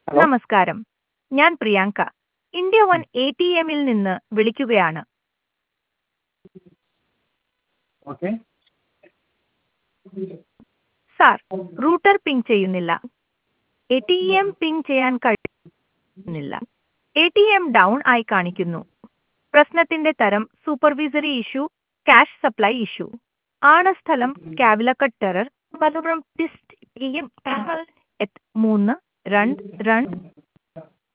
hello നമസ്കാരം ഞാൻ Priyanka India one A T എമ്മിൽ നിന്ന് വിളിക്കുകയാണ് ഓക്കെ സാർ റൂട്ടർ പിങ് ചെയ്യുന്നില്ല എ ടി എം പിങ് ചെയ്യാൻ കഴിയുന്നില്ല എ ടി എം ഡൗൺ ആയി കാണിക്കുന്നു പ്രശ്നത്തിന്റെ തരം supervisory issue cash supply issue ആണ് സ്ഥലം കാവിലക്കട്ട് ടെറർ മലപ്പുറം ഡിസ്റ്റ് ഇ എം മൂന്ന് രണ്ട് രണ്ട്